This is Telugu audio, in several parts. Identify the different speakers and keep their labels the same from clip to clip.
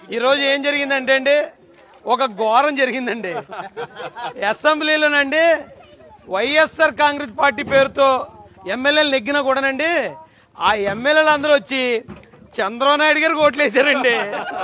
Speaker 1: ఈరోజు ఏం జరిగిందంటే అండి ఒక ఘోరం జరిగిందండి అసెంబ్లీలోనండి వైఎస్ఆర్ కాంగ్రెస్ పార్టీ పేరుతో ఎమ్మెల్యేలు నెగ్గినా కూడానండి ఆ ఎమ్మెల్యేలు అందరూ వచ్చి చంద్రబాబు నాయుడు గారికి ఓట్లు వేసారండి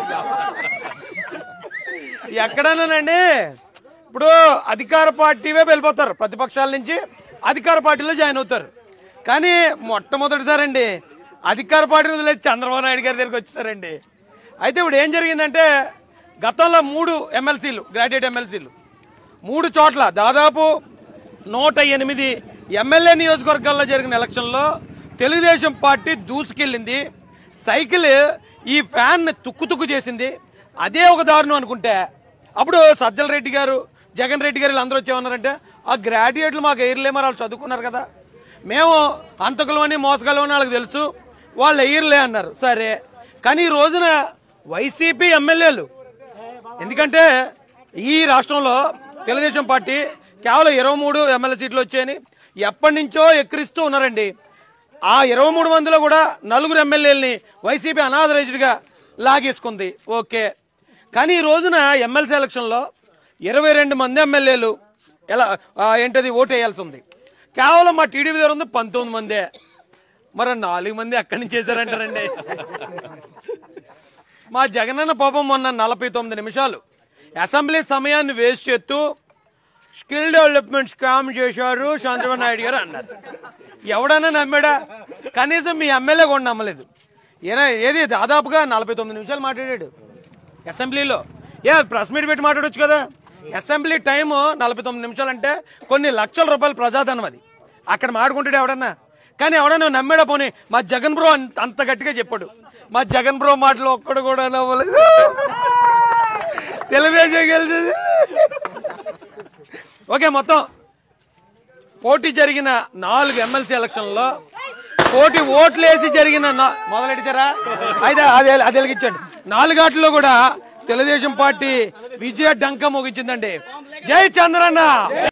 Speaker 1: ఎక్కడన్నానండి ఇప్పుడు అధికార పార్టీవే వెళ్ళిపోతారు ప్రతిపక్షాల నుంచి అధికార పార్టీలో జాయిన్ అవుతారు కానీ మొట్టమొదటిసారండి అధికార పార్టీని వదిలేసి చంద్రబాబు నాయుడు గారి దగ్గరికి వచ్చేసారండి అయితే ఇప్పుడు ఏం జరిగిందంటే గతంలో మూడు ఎమ్మెల్సీలు గ్రాడ్యుయేట్ ఎమ్మెల్సీలు మూడు చోట్ల దాదాపు నూట ఎనిమిది ఎమ్మెల్యే నియోజకవర్గాల్లో జరిగిన ఎలక్షన్లో తెలుగుదేశం పార్టీ దూసుకెళ్ళింది సైకిల్ ఈ ఫ్యాన్ తుక్కు తుక్కు చేసింది అదే ఒక దారుణం అనుకుంటే అప్పుడు సజ్జల రెడ్డి గారు జగన్ రెడ్డి గారు వీళ్ళందరూ వచ్చేమన్నారంటే ఆ గ్రాడ్యుయేట్లు మాకు ఎయిర్లే మరి వాళ్ళు చదువుకున్నారు కదా మేము హంతకులమని మోసగలమని వాళ్ళకి తెలుసు వాళ్ళు ఎయిర్లే అన్నారు సరే కానీ ఈ రోజున వైసీపీ ఎమ్మెల్యేలు ఎందుకంటే ఈ రాష్ట్రంలో తెలుగుదేశం పార్టీ కేవలం ఇరవై మూడు ఎమ్మెల్యే సీట్లు వచ్చాయని ఎప్పటి నుంచో ఎక్కిరిస్తూ ఉన్నారండి ఆ ఇరవై మూడు మందిలో కూడా నలుగురు ఎమ్మెల్యేలని వైసీపీ అనాథరైజ్డ్గా లాగేసుకుంది ఓకే కానీ ఈ రోజున ఎమ్మెల్సీ ఎలక్షన్లో ఇరవై రెండు మంది ఎమ్మెల్యేలు ఎలా ఆ, ఏంటది ఓటు వేయాల్సి ఉంది కేవలం మా టీడీపీ దగ్గర ఉంది పంతొమ్మిది మందే మరి నాలుగు మంది ఎక్కడి నుంచి చేశారంటారండి మా జగనన్న పాపం మొన్న నలభై తొమ్మిది నిమిషాలు అసెంబ్లీ సమయాన్ని వేస్ట్ చేస్తూ స్కిల్ డెవలప్మెంట్ స్కామ్ చేశారు చంద్రబాబు నాయుడు గారు అన్నారు ఎవడన్నా నమ్మాడా కనీసం మీ ఎమ్మెల్యే కూడా నమ్మలేదు ఏనా ఏది దాదాపుగా నలభై తొమ్మిది నిమిషాలు మాట్లాడాడు అసెంబ్లీలో ఏ ప్రెస్ మీట్ పెట్టి మాట్లాడొచ్చు కదా అసెంబ్లీ టైం నలభై తొమ్మిది నిమిషాలు అంటే కొన్ని లక్షల రూపాయల ప్రజాధనం అది అక్కడ మాట్లాడుకుంటాడు ఎవడన్నా కానీ ఎవడన్నా నమ్మాడా పోనీ మా జగన్ బ్రో అంత అంత గట్టిగా చెప్పాడు మా జగన్ బ్రో మాటలు ఒక్కడు కూడా నవ్వలేదు తెలుగుదేశం గెలిచింది ఓకే మొత్తం పోటీ జరిగిన నాలుగు ఎమ్మెల్సీ ఎలక్షన్లో పోటీ ఓట్లు వేసి జరిగిన నా- మొదలెడిచారా అయితే అది అది వెలిగించండి నాలుగాట్లో కూడా తెలుగుదేశం పార్టీ విజయ డంక మోగించిందండి జై చంద్రన్న